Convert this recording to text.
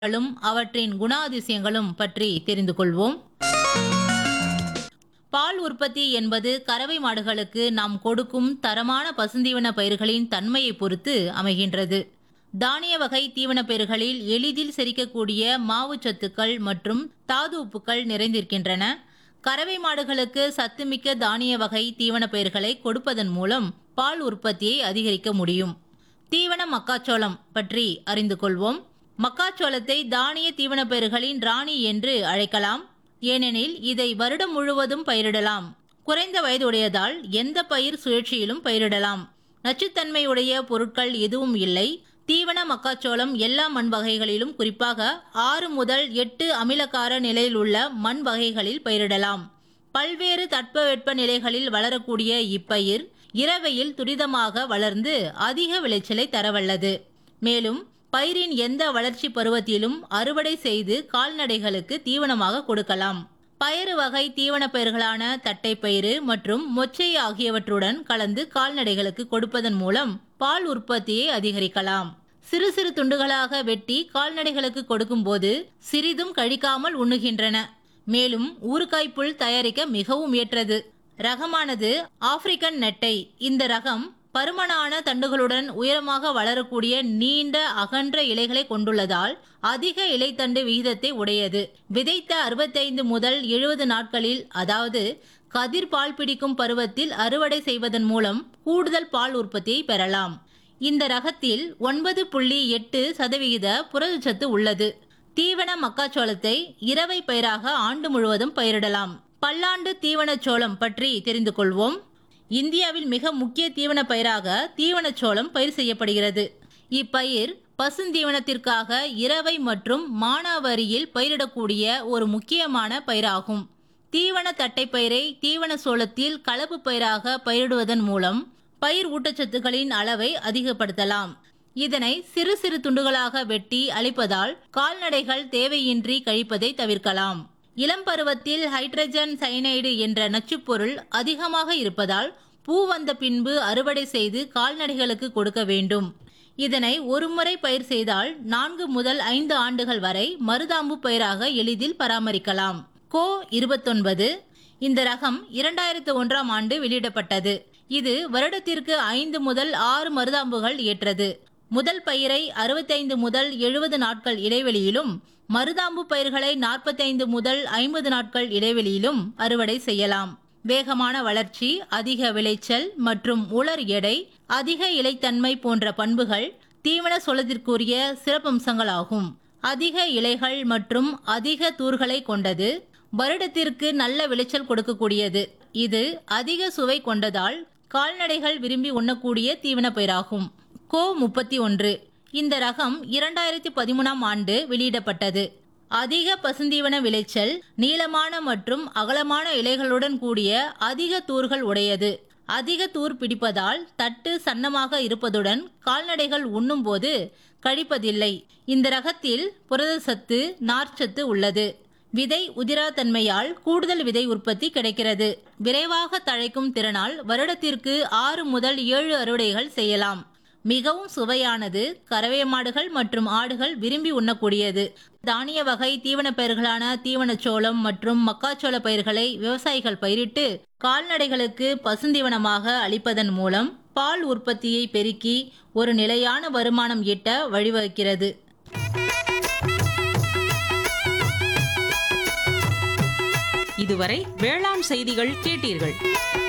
களும் அவற்றின் குணாதிசயங்களும் பற்றி தெரிந்து கொள்வோம் பால் உற்பத்தி என்பது கறவை மாடுகளுக்கு நாம் கொடுக்கும் தரமான பசுந்தீவன பயிர்களின் தன்மையை பொறுத்து அமைகின்றது தானிய வகை தீவன பயிர்களில் எளிதில் செரிக்கக்கூடிய மாவுச்சத்துக்கள் மற்றும் தாது உப்புக்கள் நிறைந்திருக்கின்றன கறவை மாடுகளுக்கு சத்துமிக்க தானிய வகை தீவன பயிர்களை கொடுப்பதன் மூலம் பால் உற்பத்தியை அதிகரிக்க முடியும் தீவன மக்காச்சோளம் பற்றி அறிந்து கொள்வோம் மக்காச்சோளத்தை தானிய தீவன பயிர்களின் ராணி என்று அழைக்கலாம் ஏனெனில் இதை வருடம் முழுவதும் பயிரிடலாம் குறைந்த வயதுடையதால் எந்த பயிர் சுழற்சியிலும் பயிரிடலாம் நச்சுத்தன்மையுடைய பொருட்கள் எதுவும் இல்லை தீவன மக்காச்சோளம் எல்லா மண் வகைகளிலும் குறிப்பாக ஆறு முதல் எட்டு அமிலக்கார நிலையில் உள்ள மண் வகைகளில் பயிரிடலாம் பல்வேறு தட்பவெட்ப நிலைகளில் வளரக்கூடிய இப்பயிர் இரவையில் துரிதமாக வளர்ந்து அதிக விளைச்சலை தரவல்லது மேலும் பயிரின் எந்த வளர்ச்சி பருவத்திலும் அறுவடை செய்து கால்நடைகளுக்கு தீவனமாக கொடுக்கலாம் பயறு வகை தீவன பயிர்களான தட்டைப்பயிறு மற்றும் மொச்சை ஆகியவற்றுடன் கலந்து கால்நடைகளுக்கு கொடுப்பதன் மூலம் பால் உற்பத்தியை அதிகரிக்கலாம் சிறு சிறு துண்டுகளாக வெட்டி கால்நடைகளுக்கு கொடுக்கும்போது சிறிதும் கழிக்காமல் உண்ணுகின்றன மேலும் ஊறுகாய் புல் தயாரிக்க மிகவும் ஏற்றது ரகமானது ஆப்பிரிக்கன் நெட்டை இந்த ரகம் பருமனான தண்டுகளுடன் உயரமாக வளரக்கூடிய நீண்ட அகன்ற இலைகளை கொண்டுள்ளதால் அதிக இலைத்தண்டு விகிதத்தை உடையது விதைத்த அறுபத்தைந்து முதல் எழுபது நாட்களில் அதாவது கதிர் பால் பிடிக்கும் பருவத்தில் அறுவடை செய்வதன் மூலம் கூடுதல் பால் உற்பத்தியை பெறலாம் இந்த ரகத்தில் ஒன்பது புள்ளி எட்டு சதவிகித புரதச்சத்து உள்ளது தீவன மக்காச்சோளத்தை இரவை பயிராக ஆண்டு முழுவதும் பயிரிடலாம் பல்லாண்டு தீவனச்சோளம் பற்றி தெரிந்து கொள்வோம் இந்தியாவில் மிக முக்கிய தீவன பயிராக தீவனச்சோளம் பயிர் செய்யப்படுகிறது இப்பயிர் பசுந்தீவனத்திற்காக இரவை மற்றும் மானாவரியில் பயிரிடக்கூடிய ஒரு முக்கியமான பயிராகும் தீவன தட்டைப்பயிரை தீவன சோளத்தில் கலப்பு பயிராக பயிரிடுவதன் மூலம் பயிர் ஊட்டச்சத்துக்களின் அளவை அதிகப்படுத்தலாம் இதனை சிறு சிறு துண்டுகளாக வெட்டி அளிப்பதால் கால்நடைகள் தேவையின்றி கழிப்பதை தவிர்க்கலாம் இளம் பருவத்தில் ஹைட்ரஜன் சயனைடு என்ற நச்சுப்பொருள் அதிகமாக இருப்பதால் பூ வந்த பின்பு அறுவடை செய்து கால்நடைகளுக்கு கொடுக்க வேண்டும் இதனை ஒருமுறை பயிர் செய்தால் நான்கு முதல் ஐந்து ஆண்டுகள் வரை மருதாம்பு பயிராக எளிதில் பராமரிக்கலாம் கோ இருபத்தொன்பது இந்த ரகம் இரண்டாயிரத்து ஒன்றாம் ஆண்டு வெளியிடப்பட்டது இது வருடத்திற்கு ஐந்து முதல் ஆறு மருதாம்புகள் ஏற்றது முதல் பயிரை அறுபத்தைந்து முதல் எழுபது நாட்கள் இடைவெளியிலும் மருதாம்பு பயிர்களை நாற்பத்தைந்து முதல் ஐம்பது நாட்கள் இடைவெளியிலும் அறுவடை செய்யலாம் வேகமான வளர்ச்சி அதிக விளைச்சல் மற்றும் உலர் எடை அதிக இலைத்தன்மை போன்ற பண்புகள் தீவன சோளத்திற்குரிய சிறப்பம்சங்களாகும் அதிக இலைகள் மற்றும் அதிக தூர்களை கொண்டது வருடத்திற்கு நல்ல விளைச்சல் கொடுக்கக்கூடியது இது அதிக சுவை கொண்டதால் கால்நடைகள் விரும்பி உண்ணக்கூடிய தீவன பயிராகும் கோ முப்பத்தி ஒன்று இந்த ரகம் இரண்டாயிரத்தி பதிமூணாம் ஆண்டு வெளியிடப்பட்டது அதிக பசுந்தீவன விளைச்சல் நீளமான மற்றும் அகலமான இலைகளுடன் கூடிய அதிக தூர்கள் உடையது அதிக தூர் பிடிப்பதால் தட்டு சன்னமாக இருப்பதுடன் கால்நடைகள் உண்ணும்போது கழிப்பதில்லை இந்த ரகத்தில் புரத சத்து நார்ச்சத்து உள்ளது விதை உதிராத்தன்மையால் கூடுதல் விதை உற்பத்தி கிடைக்கிறது விரைவாக தழைக்கும் திறனால் வருடத்திற்கு ஆறு முதல் ஏழு அறுவடைகள் செய்யலாம் மிகவும் சுவையானது கறவை மாடுகள் மற்றும் ஆடுகள் விரும்பி உண்ணக்கூடியது தானிய வகை தீவன பயிர்களான தீவனச்சோளம் மற்றும் மக்காச்சோள பயிர்களை விவசாயிகள் பயிரிட்டு கால்நடைகளுக்கு பசுந்தீவனமாக அளிப்பதன் மூலம் பால் உற்பத்தியை பெருக்கி ஒரு நிலையான வருமானம் ஈட்ட வழிவகுக்கிறது இதுவரை வேளாண் செய்திகள் கேட்டீர்கள்